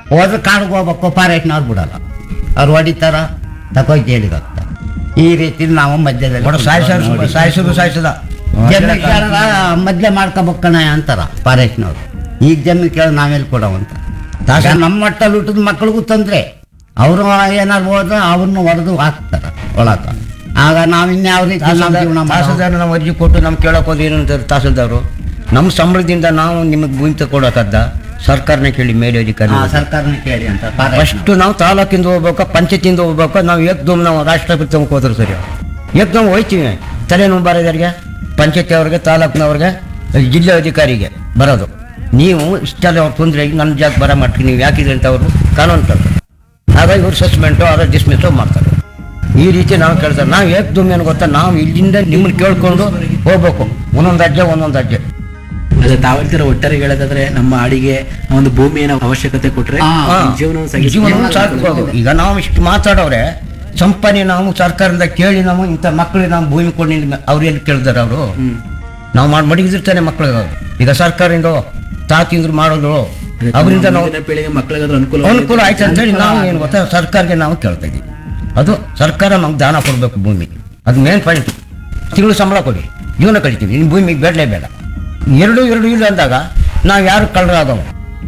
ಹೋದ್ರೆ ಕಾಡಿಗೆ ಹೋಗ್ಬೇಕು ಫಾರೆಸ್ಟ್ನವ್ರು ಬಿಡಲ್ಲ ಅವ್ರು ಹೊಡಿತಾರ ತಗೋ ಜೈಲಿಗೆ ಹಾಕ್ತಾರೆ ಈ ರೀತಿ ನಾವು ಮಧ್ಯದಲ್ಲಿ ಒಡ ಸಾಯಿಸೋರು ಸಾಯಿಸೋದು ಸಾಯಿಸದ ಜಮೀನು ಕೇಳಿದ್ರೆ ಮದ್ಲೆ ಮಾಡ್ಕೋಬೇಕಣ ಅಂತಾರ ಫಾರೆಸ್ಟ್ನವ್ರು ಈಗ ಜಮೀನು ಕೇಳಿ ನಾವೆಲ್ಲಿ ಕೊಡವಂತ ಈಗ ನಮ್ಮ ಮಟ್ಟಲ್ಲಿ ಹುಟ್ಟಿದ ಮಕ್ಳಿಗೂ ತೊಂದ್ರೆ ಅವರು ಏನಾದ್ರು ಹೋದ್ರೆ ಅವ್ರನ್ನ ಹೊಡೆದು ಹಾಕ್ತಾರ ಒಳಕ ಆಗ ನಾವು ಇನ್ಯಾವ ರೀತಿ ನಮ್ಮ ಜೀವನ ಮಾಡೋದು? ತಹಸೀಲ್ದಾರ್ ನಾವು ಅರ್ಜಿ ಕೊಟ್ಟು ನಮ್ಗೆ ಕೇಳಕ್ ಹೋದ್ರೆ ಏನಂತಾರೆ ತಹಸೀಲ್ದಾರು ನಮ್ಮ ಸಂಬಳದಿಂದ ನಾವು ನಿಮಗೆ ಭೂಮಿ ತಗೊಳಕದ್ದ ಸರ್ಕಾರನೇ ಕೇಳಿ ಮೇಲೆ ಅಧಿಕಾರಿ ಹಾ, ಸರ್ಕಾರನ ಕೇಳಿ ಅಂತ ಫಸ್ಟ್ ನಾವು ತಾಲೂಕಿಂದ ಹೋಗ್ಬೇಕು ಪಂಚಾಯತಿಂದ ಹೋಗ್ಬೇಕು ನಾವು ಏಕ್ದಮ್ ನಾವು ರಾಷ್ಟ್ರಪತಿ ತಗೊಂಡ್ ಹೋದ್ರೆ ಸರಿ ಏಕ್ದಮ್ ಹೋಯ್ತೀವಿ ತಲೆನೋವು ಬರೋದರಿಗೆ ಪಂಚಾಯತಿ ಅವ್ರಿಗೆ ತಾಲೂಕಿನವ್ರಿಗೆ ಜಿಲ್ಲೆ ಅಧಿಕಾರಿಗೆ ಬರೋದು ನೀವು ಇಷ್ಟೆಲ್ಲ ಅವ್ರು ತೊಂದರೆ ನನ್ನ ಜಾಗ ಬರ ಮಟ್ಟಿಗೆ ನೀವು ಯಾಕಿದ್ರೆ ಅಂತ ಅವರು ಕಾನೂನು ಕೇಳ್ತಾರೆ ಹಾಗಾಗಿ ಇವ್ರು ಸಸ್ಪೆಂಡು ಅವರ ಡಿಸ್ಮಿಸ್ಸು ಮಾಡ್ತಾರೆ ಈ ರೀತಿ ನಾವು ಕೇಳ್ತಾರೆ ನಾವು ಏಕ್ದಮ್ ಏನು ಗೊತ್ತಾ ನಾವು ಇಲ್ಲಿಂದ ನಿಮ್ಮನ್ನ ಕೇಳ್ಕೊಂಡು ಹೋಗ್ಬೇಕು ಒಂದೊಂದು ಅಜ್ಜೆ ಒಂದೊಂದು ಅಜ್ಜೆ ಅದೇ ತಾವ್ ಹೇಳ್ತೀರ ಒಟ್ಟಾರೆ ಹೇಳೋದಾದ್ರೆ ನಮ್ಮ ಆಡಿಗೆ ಒಂದು ಭೂಮಿಯ ಅವಶ್ಯಕತೆ ಕೊಟ್ರೆ ಹಾ. ಹಾ. ಜೀವನ ಜೀವನವನ್ನು ಸಾಕ್ಬೋದು ಈಗ ನಾವು ಇಷ್ಟು ಮಾತಾಡೋರೆ ಸಂಪನೆ ನಾವು ಸರ್ಕಾರದಿಂದ ಕೇಳಿ ನಾವು ಇಂಥ ಮಕ್ಕಳಿಗೆ ನಾವು ಭೂಮಿ ಕೊಡಿ ಅವ್ರು ಎಲ್ಲಿ ಕೇಳಿದಾರೆ ಅವರು ನಾವು ಮಾಡಿ ಮಡಗಿದಿರ್ತಾನೆ ಮಕ್ಕಳಿಗೆ ಈಗ ಸರ್ಕಾರದಿಂದ ತಾತಿಂದ್ರು ಮಾಡೋದು ಅವರಿಂದ ನಾವು ಪೀಳಿಗೆ ಮಕ್ಕಳಿಗಾದ್ರೂ ಅನುಕೂಲ ಅನುಕೂಲ ಆಯ್ತು ಅಂತೇಳಿ ನಾವು ಏನು ಗೊತ್ತಾ ಸರ್ಕಾರಕ್ಕೆ ನಾವು ಕೇಳ್ತಾ ಇದ್ದೀವಿ ಅದು ಸರ್ಕಾರ ನಮ್ಗೆ ದಾನ ಕೊಡಬೇಕು ಭೂಮಿ ಅದು ಮೇನ್ ಪಾಯಿಂಟ್ ತಿಂಗಳು ಸಂಬಳ ಕೊಡಿ ಜೀವನ ಕಳಿತೀವಿ ಇನ್ನು ಭೂಮಿಗೆ ಬೇಡಲೇ ಬೇಡ ಎರಡು ಎರಡು ಇಲ್ಲ ಅಂದಾಗ ನಾವು ಯಾರು ಕಳ್ಳರಾದವು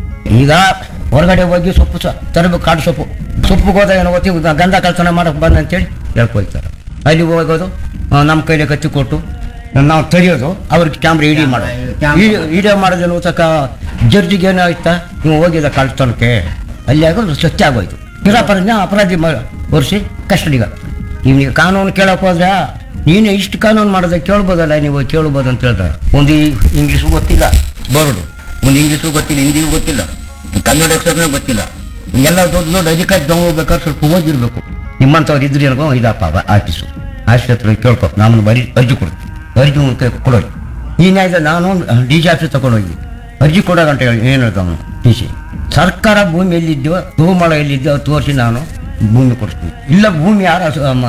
ಈಗ ಹೊರಗಡೆ ಹೋಗಿ ಸೊಪ್ಪು ಸ ತರಬೇಕು ಕಾಡು ಸೊಪ್ಪು ಸೊಪ್ಪಿಗೆ ಹೋದಾಗ ಏನೋ ಗೊತ್ತಿ ಗಂಧ ಕಳ್ತನ ಮಾಡಕ್ಕೆ ಬಂದ ಅಂತೇಳಿ ಹೇಳ್ಕೊಳ್ತಾರೆ ಅಲ್ಲಿ ಹೋಗೋದು ನಮ್ಮ ಕೈಲಿ ಕಚ್ಚಿ ಕೊಟ್ಟು ನಾವು ತೆರೆಯೋದು ಅವ್ರಿಗೆ ಕ್ಯಾಮ್ರಾ ಇಡಿ ಮಾಡೋದು ವಿಡಿಯೋ ಮಾಡೋದೇನು ತಕ ಜಡ್ಜಿಗೆ ಏನೋ ಆಯ್ತಾ ನೀವು ಹೋಗಿದ ಕಳ್ತನಕ್ಕೆ ಅಲ್ಲಿ ಆಗೋದು ಸತ್ಯ ಆಗೋಯ್ತು ನಿರಾಪರಾಧ ಅಪರಾಧಿ ಒರೆಸಿ ಕಸ್ಟಡಿಗೆ ಇವನಿಗೆ ಕಾನೂನು ಕೇಳಕ್ ಹೋದ್ರೆ ನೀನು ಇಷ್ಟು ಕಾನೂನು ಮಾಡೋದ ಕೇಳ್ಬೋದಲ್ಲ ನೀವು ಕೇಳ್ಬೋದು ಅಂತ ಹೇಳ್ತಾರೆ ಒಂದು ಇಂಗ್ಲೀಷು ಗೊತ್ತಿಲ್ಲ ಬೋರ್ಡು ಒಂದು ಇಂಗ್ಲೀಷು ಗೊತ್ತಿಲ್ಲ ಹಿಂದಿಯೂ ಗೊತ್ತಿಲ್ಲ ಕನ್ನಡ ಅಕ್ಷರನೇ ಗೊತ್ತಿಲ್ಲ ಎಲ್ಲ ದೊಡ್ಡ ದೊಡ್ಡ ಅಧಿಕಾರಿ ತಗೋಬೇಕಾದ್ರೆ ಸ್ವಲ್ಪ ಓದಿರ್ಬೇಕು ನಿಮ್ಮಂಥವ್ರು ಇದ್ರಿ ಅನ್ಕೋ ಇದಪ್ಪ ಅವ ಆಫೀಸು ಆಫೀಸ್ ಹತ್ರ ಕೇಳ್ಕೊ ನಾನು ಬರೀ ಅರ್ಜಿ ಕೊಡ್ತೀನಿ ಅರ್ಜಿ ಮೂಲಕ ಕೊಡೋದು ಈ ನ್ಯಾಯದ ನಾನು ಡಿ ಸಿ ಆಫೀಸ್ ತಗೊಂಡೋಗಿ ಅರ್ಜಿ ಕೊಡೋಗಂಟ ಹೇಳಿ ಏನು ಹೇಳ್ತಾವನು ಡಿ ಸಿ ಸರ್ಕಾರ ಭೂಮಿ ಎಲ್ಲಿದ್ದೋ ಗೋಮಾಳ ಎಲ್ಲಿದ್ದೋ ತೋರಿಸಿ ನಾನು ಭೂಮಿ ಕೊಡಿಸ್ತೀನಿ ಇಲ್ಲ ಭೂಮಿ ಯಾರು